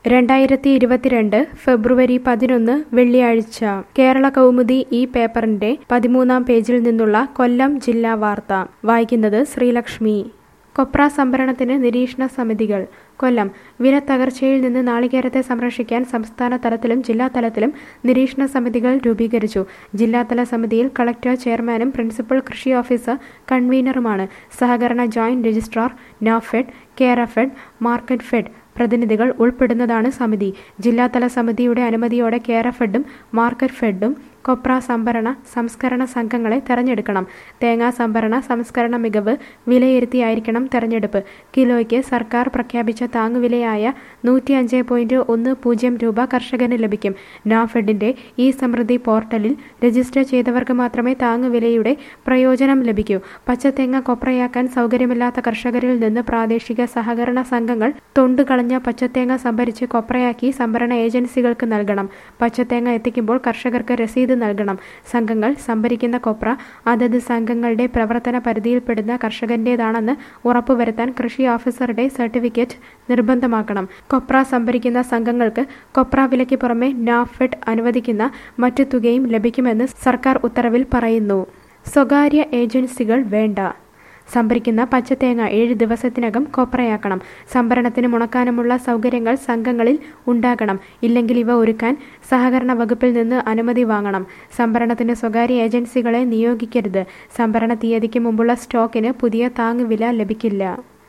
രണ്ടായിരത്തി ഇരുപത്തിരണ്ട് ഫെബ്രുവരി പതിനൊന്ന് വെള്ളിയാഴ്ച കേരള കൗമുദി ഈ പേപ്പറിന്റെ പതിമൂന്നാം പേജിൽ നിന്നുള്ള കൊല്ലം ജില്ലാ വാർത്ത വായിക്കുന്നത് ശ്രീലക്ഷ്മി കൊപ്ര സംഭരണത്തിന് നിരീക്ഷണ സമിതികൾ കൊല്ലം വിലത്തകർച്ചയിൽ നിന്ന് നാളികേരത്തെ സംരക്ഷിക്കാൻ സംസ്ഥാന തലത്തിലും ജില്ലാ തലത്തിലും നിരീക്ഷണ സമിതികൾ രൂപീകരിച്ചു ജില്ലാതല സമിതിയിൽ കളക്ടർ ചെയർമാനും പ്രിൻസിപ്പൽ കൃഷി ഓഫീസർ കൺവീനറുമാണ് സഹകരണ joint registrar NAFED Kerafed Marketfed പ്രതിനിധികൾ ഉൾപ്പെടുന്നതാണ് സമിതി ജില്ലാതല സമിതിയുടെ അനുമതിയോടെ കേരഫെഡും മാർക്കറ്റ് ഫെഡും കൊപ്ര സംഭരണ സംസ്കരണ സംഘങ്ങളെ തെരഞ്ഞെടുക്കണം തേങ്ങാ സംഭരണ സംസ്കരണ മികവ് വിലയിരുത്തിയായിരിക്കണം തെരഞ്ഞെടുപ്പ് കിലോയ്ക്ക് സർക്കാർ പ്രഖ്യാപിച്ച താങ്ങുവിലയായ നൂറ്റി അഞ്ച് പോയിന്റ് ഒന്ന് പൂജ്യം രൂപ കർഷകന് ലഭിക്കും നാഫെഡിന്റെ ഈ സമൃദ്ധി പോർട്ടലിൽ രജിസ്റ്റർ ചെയ്തവർക്ക് മാത്രമേ താങ്ങുവിലയുടെ പ്രയോജനം ലഭിക്കൂ പച്ചത്തേങ്ങ കൊപ്രയാക്കാൻ സൗകര്യമില്ലാത്ത കർഷകരിൽ നിന്ന് പ്രാദേശിക സഹകരണ സംഘങ്ങൾ തൊണ്ടുകളഞ്ഞ പച്ചത്തേങ്ങ സംഭരിച്ച് കൊപ്രയാക്കി സംഭരണ ഏജൻസികൾക്ക് നൽകണം പച്ചത്തേങ്ങ എത്തിക്കുമ്പോൾ കർഷകർക്ക് രസീത് നൽകണം സംഘങ്ങൾ സംഭരിക്കുന്ന കൊപ്ര അതത് സംഘങ്ങളുടെ പ്രവർത്തന പരിധിയിൽപ്പെടുന്ന കർഷകന്റേതാണെന്ന് ഉറപ്പുവരുത്താൻ കൃഷി ഓഫീസറുടെ സർട്ടിഫിക്കറ്റ് നിർബന്ധമാക്കണം കൊപ്ര സംഭരിക്കുന്ന സംഘങ്ങൾക്ക് കൊപ്ര വിലയ്ക്ക് പുറമെ നാഫെഡ് അനുവദിക്കുന്ന മറ്റു തുകയും ലഭിക്കുമെന്ന് സർക്കാർ ഉത്തരവിൽ പറയുന്നു സ്വകാര്യ ഏജൻസികൾ വേണ്ട സംഭരിക്കുന്ന പച്ചത്തേങ്ങ ഏഴ് ദിവസത്തിനകം കൊപ്രയാക്കണം സംഭരണത്തിന് ഉണക്കാനുമുള്ള സൗകര്യങ്ങൾ സംഘങ്ങളിൽ ഉണ്ടാകണം ഇല്ലെങ്കിൽ ഇവ ഒരുക്കാൻ സഹകരണ വകുപ്പിൽ നിന്ന് അനുമതി വാങ്ങണം സംഭരണത്തിന് സ്വകാര്യ ഏജൻസികളെ നിയോഗിക്കരുത് സംഭരണ തീയതിക്ക് മുമ്പുള്ള സ്റ്റോക്കിന് പുതിയ താങ്ങുവില ലഭിക്കില്ല